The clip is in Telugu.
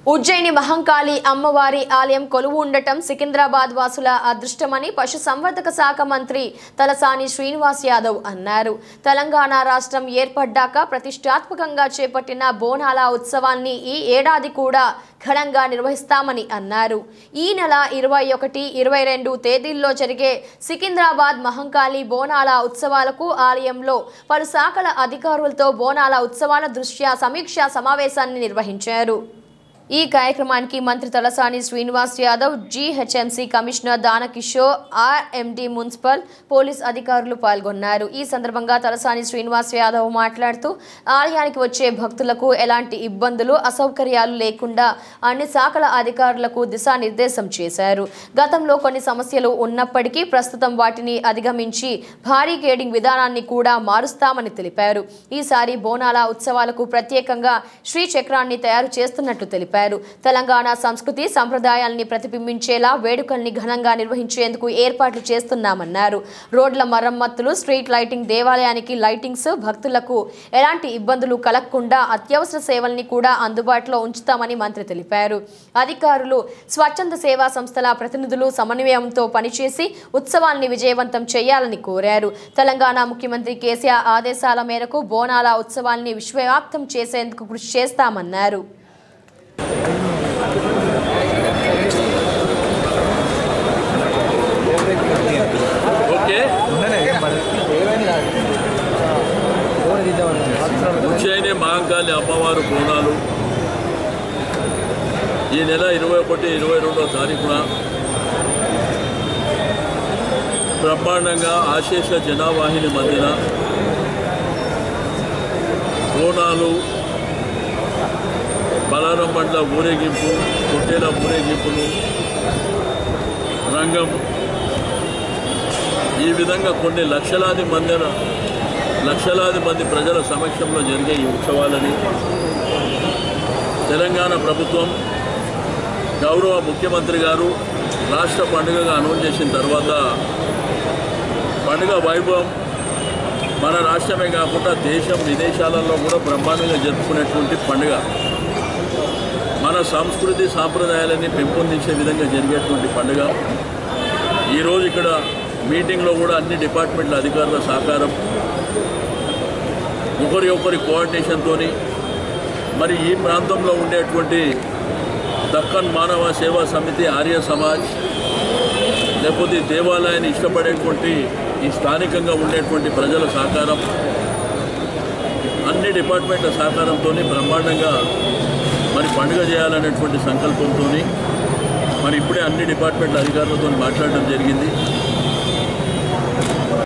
ఉజ్జయిని మహంకాళి అమ్మవారి ఆలయం కొలువు ఉండటం సికింద్రాబాద్ వాసుల అదృష్టమని పశు సంవర్ధక శాఖ మంత్రి తలసాని శ్రీనివాస్ యాదవ్ అన్నారు తెలంగాణ రాష్ట్రం ఏర్పడ్డాక ప్రతిష్టాత్మకంగా చేపట్టిన బోనాల ఉత్సవాన్ని ఈ ఏడాది కూడా ఘనంగా నిర్వహిస్తామని అన్నారు ఈ నెల ఇరవై ఒకటి ఇరవై రెండు తేదీల్లో జరిగే సికింద్రాబాద్ మహంకాళి బోనాల ఉత్సవాలకు ఆలయంలో పలు శాఖల అధికారులతో బోనాల ఉత్సవాల దృష్ట్యా సమీక్షా సమావేశాన్ని నిర్వహించారు ఈ కార్యక్రమానికి మంత్రి Talasani Srinivas Yadav GHMC commissioner Danakishore RMD municipal police అధికారులు పాల్గొన్నారు ఈ సందర్భంగా తలసాని శ్రీనివాస్ యాదవ్ మాట్లాడుతూ ఆలయానికి వచ్చే భక్తులకు ఎలాంటి ఇబ్బందులు అసౌకర్యాలు లేకుండా అన్ని శాఖల అధికారులకు దిశానిర్దేశం చేశారు గతంలో కొన్ని సమస్యలు ఉన్నప్పటికీ ప్రస్తుతం వాటిని అధిగమించి భారీ గేడింగ్ విధానాన్ని కూడా మారుస్తామని తెలిపారు ఈసారి బోనాల ఉత్సవాలకు ప్రత్యేకంగా శ్రీ చక్రాన్ని తయారు చేస్తున్నట్లు తెలిపారు తెలంగాణ సంస్కృతి సంప్రదాయాల్ని ప్రతిబింబించేలా వేడుకల్ని ఘనంగా నిర్వహించేందుకు ఏర్పాట్లు చేస్తున్నామన్నారు రోడ్ల మరమ్మతులు స్ట్రీట్ లైటింగ్ దేవాలయానికి లైటింగ్స్ భక్తులకు ఎలాంటి ఇబ్బందులు కలగకుండా అత్యవసర సేవల్ని కూడా అందుబాటులో ఉంచుతామని మంత్రి తెలిపారు అధికారులు స్వచ్ఛంద సేవా సంస్థల ప్రతినిధులు సమన్వయంతో పనిచేసి ఉత్సవాన్ని విజయవంతం చేయాలని కోరారు తెలంగాణ ముఖ్యమంత్రి కేసీఆర్ ఆదేశాల మేరకు బోనాల ఉత్సవాల్ని విశ్వవ్యాప్తం చేసేందుకు కృషి చేస్తామన్నారు ఓకే ఉజ్జయిని మహంకాళి అమ్మవారు బోనాలు ఈ నెల ఇరవై ఒకటి ఇరవై రెండో తారీఖున బ్రహ్మాండంగా ఆశేష జనావాహిని మధ్యన బోనాలు బలారం బండ్ల ఊరేగింపు పొట్టేల ఊరేగింపులు రంగం ఈ విధంగా కొన్ని లక్షలాది మంది లక్షలాది మంది ప్రజల సమక్షంలో జరిగే ఈ ఉత్సవాలని తెలంగాణ ప్రభుత్వం గౌరవ ముఖ్యమంత్రి గారు రాష్ట్ర పండుగగా అనౌన్స్ చేసిన తర్వాత పండుగ వైభవం మన రాష్ట్రమే కాకుండా దేశం విదేశాలలో కూడా బ్రహ్మాండంగా జరుపుకునేటువంటి పండుగ మన సంస్కృతి సాంప్రదాయాలని పెంపొందించే విధంగా జరిగేటువంటి పండుగ ఈరోజు ఇక్కడ మీటింగ్లో కూడా అన్ని డిపార్ట్మెంట్ల అధికారుల సహకారం ఒకరి ఒకరి కోఆర్డినేషన్తో మరి ఈ ప్రాంతంలో ఉండేటువంటి దక్కన్ మానవ సేవా సమితి ఆర్య సమాజ్ లేకపోతే ఈ దేవాలయాన్ని ఇష్టపడేటువంటి ఈ స్థానికంగా ఉండేటువంటి ప్రజల సహకారం అన్ని డిపార్ట్మెంట్ల సహకారంతో బ్రహ్మాండంగా మరి పండుగ చేయాలనేటువంటి సంకల్పంతో మరి ఇప్పుడే అన్ని డిపార్ట్మెంట్ల అధికారులతో మాట్లాడడం జరిగింది